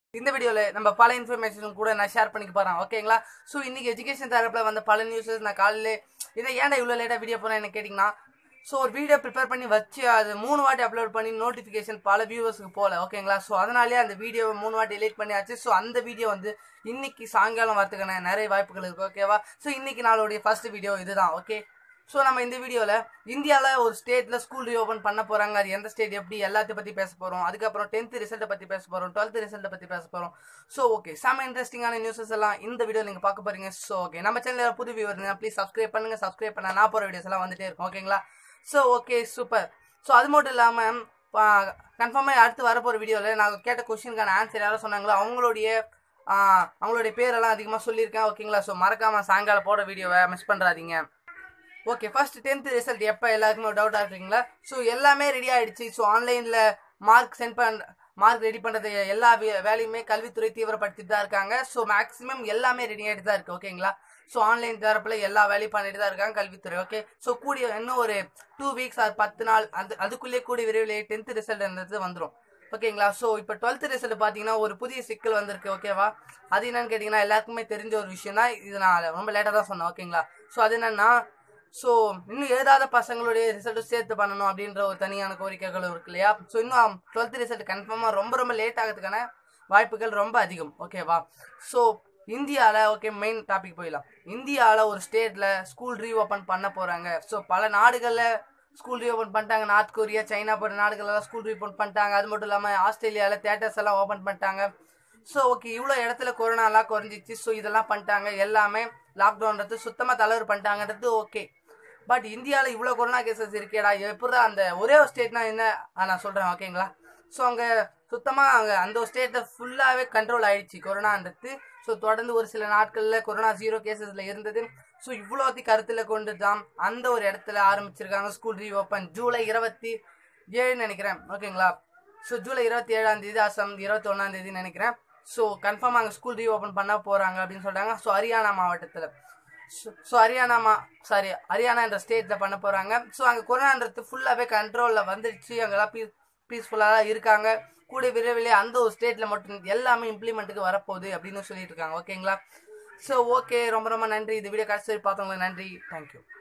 இந்த வீடியோவில் நம்ம பல இன்ஃபர்மேஷன் கூட நான் ஷேர் பண்ணிக்க போகிறேன் ஓகேங்களா ஸோ இன்னைக்கு எஜுகேஷன் தரப்பில் வந்த பல நியூஸஸ் நான் காலையிலே இதை ஏன்டா இவ்வளோ லேட்டாக வீடியோ போகிறேன் என்ன கேட்டிங்கன்னா ஸோ ஒரு வீடியோ ப்ரிப்பேர் பண்ணி வச்சு அது மூணு வாட்டி அப்லோட் பண்ணி நோட்டிஃபிகேஷன் பல வியூவர்ஸ்க்கு போகல ஓகேங்களா ஸோ அதனாலே அந்த வீடியோவை மூணு வாட்டி delete பண்ணியாச்சு ஸோ அந்த வீடியோ வந்து இன்னைக்கு சாயங்காலம் வரதுக்கான நிறைய வாய்ப்புகள் இருக்கு ஓகேவா ஸோ இன்னைக்கு நாளுடைய ஃபர்ஸ்ட் வீடியோ இதுதான் ஓகே ஸோ நம்ம இந்த வீடியோவில் இந்தியாவில் ஒரு ஸ்டேட்டில் ஸ்கூல் ரீஓப்பன் பண்ண போகிறாங்க அது எந்த ஸ்டேட் எப்படி எல்லாத்தையும் பற்றி பேச போகிறோம் அதுக்கப்புறம் டென்த்து ரிசல்ட்டை பற்றி பேச போகிறோம் டுவெல்த் ரிசல்ட்டை பற்றி பேச போகிறோம் ஸோ ஓகே செம்ம இன்ட்ரெஸ்டிங்கான நியூஸஸ் எல்லாம் இந்த வீடியோ நீங்கள் பார்க்க போகிறீங்க ஸோ ஓகே நம்ம சேனலில் புது வியூவர் இருந்தால் ப்ளீஸ் சப்ஸ்கிரைப் பண்ணுங்கள் சப்ஸ்கிரைப் பண்ண நான் போகிற வீடியோஸ் எல்லாம் வந்துட்டே இருக்கும் ஓகேங்களா ஸோ ஓகே சூப்பர் ஸோ அது மட்டும் இல்லாமல் கன்ஃபார்மாக அடுத்து வரப்போகிற வீடியோவில் நான் கேட்ட கொஸ்டினுக்கான ஆன்சர் யாரும் சொன்னாங்களோ அவங்களுடைய ஆ, அவங்களுடைய பேரெல்லாம் அதிகமாக சொல்லியிருக்கேன் ஓகேங்களா ஸோ மறக்காமல் சாயங்காலம் போட வீடியோவை மிஸ் பண்ணுறாதீங்க ஓகே ஃபர்ஸ்ட் டென்த் ரிசல்ட் எப்போ எல்லாருக்குமே டவுட்டாக இருக்கீங்களா ஸோ எல்லாமே ரெடி ஆயிடுச்சு ஸோ ஆன்லைனில் மார்க் சென்ட் பண்ண மார்க் ரெடி பண்ணுறது எல்லா வே- வேலையுமே கல்வித்துறை தீவிரப்படுத்திட்டு தான் இருக்காங்க ஸோ மேக்ஸிமம் எல்லாமே ரெடி ஆகிட்டு தான் இருக்குது ஓகேங்களா ஸோ ஆன்லைன் தரப்பில் எல்லா வேலையும் பண்ணிட்டு தான் இருக்காங்க கல்வித்துறை ஓகே ஸோ கூடிய இன்னும் ஒரு டூ வீக்ஸ் அது பத்து நாள் அந்த அதுக்குள்ளேயே கூடிய விரைவில் டென்த் ரிசல்ட்ன்றது வந்துடும் ஓகேங்களா ஸோ இப்போ டுவெல்த் ரிசல்ட் பார்த்தீங்கன்னா ஒரு புதிய சிக்கல் வந்திருக்கு ஓகேவா அது என்னன்னு கேட்டிங்கன்னா எல்லாருக்குமே தெரிஞ்ச ஒரு விஷயம் தான் இது நான் ரொம்ப லேட்டாக தான் சொன்னேன் ஓகேங்களா ஸோ அது என்னன்னா ஸோ இன்னும் எழுதாத பசங்களுடைய ரிசல்ட்டும் சேர்த்து பண்ணணும் அப்படின்ற ஒரு தனியான கோரிக்கைகள் இருக்கு இல்லையா ஸோ இன்னும் டுவெல்த் ரிசல்ட் கன்ஃபார்மாக ரொம்ப ரொம்ப லேட் ஆகிறதுக்கான வாய்ப்புகள் ரொம்ப அதிகம் ஓகேவா ஸோ இந்தியாவில் ஓகே மெயின் டாபிக் போயிடலாம் இந்தியாவில் ஒரு ஸ்டேட்டில் ஸ்கூல் ரீஓப்பன் பண்ண போகிறாங்க ஸோ பல நாடுகளில் ஸ்கூல் ரீஓப்பன் பண்ணிட்டாங்க நார்த் கொரியா சைனா போன்ற நாடுகளெல்லாம் ஸ்கூல் ரீஓப்பன் பண்ணிட்டாங்க அது மட்டும் இல்லாமல் ஆஸ்திரேலியாவில் தேட்டர்ஸ் எல்லாம் ஓப்பன் பண்ணிட்டாங்க ஸோ ஓகே இவ்வளோ இடத்துல கொரோனாலாம் குறைஞ்சிச்சு ஸோ இதெல்லாம் பண்ணிட்டாங்க எல்லாமே லாக்டவுன்றது சுத்தமாக தளர்வு பண்ணிட்டாங்கன்றது ஓகே பட் இந்தியாவில் இவ்வளோ கொரோனா கேசஸ் இருக்கேடா எப்படி அந்த ஒரே ஒரு ஸ்டேட்னா என்ன ஆ, நான் சொல்கிறேன் ஓகேங்களா ஸோ அங்கே சுத்தமாக அங்கே அந்த ஒரு ஸ்டேட்டை ஃபுல்லாகவே கண்ட்ரோல் ஆயிடுச்சு கொரோனான்றது ஸோ தொடர்ந்து ஒரு சில நாட்களில் கொரோனா ஜீரோ கேசஸில் இருந்தது ஸோ இவ்வளோத்தி கருத்தில் கொண்டு தான் அந்த ஒரு இடத்துல ஆரம்பிச்சிருக்காங்க ஸ்கூல் ரீஓப்பன் ஜூலை இருபத்தி ஏழுன்னு நினைக்கிறேன் ஓகேங்களா ஸோ ஜூலை இருபத்தி ஏழாம் தேதி அசாம் இருபத்தி ஒன்றாம் தேதி நினைக்கிறேன் ஸோ கன்ஃபார்ம் அங்கே ஸ்கூல் ரீஓப்பன் பண்ண போகிறாங்க அப்படின்னு சொல்கிறாங்க ஸோ ஹரியானா மாவட்டத்தில் ஸோ ஹரியானா மா சாரி ஹரியானா என்ற ஸ்டேட்டில் பண்ண போகிறாங்க ஸோ அங்கே கொரோனான்றது ஃபுல்லாகவே கண்ட்ரோலில் வந்துடுச்சு அங்கெல்லாம் பீ பீஸ்ஃபுல்லாக இருக்காங்க கூட விரைவிலே அந்த ஒரு ஸ்டேட்டில் மட்டும் எல்லாமே இம்ப்ளிமெண்ட்டுக்கு வரப்போகுது அப்படின்னு சொல்லிட்டு இருக்காங்க ஓகேங்களா ஸோ ஓகே ரொம்ப ரொம்ப நன்றி இந்த வீடியோ கடைசி வரை பார்த்தவங்களுக்கு நன்றி தேங்க்யூ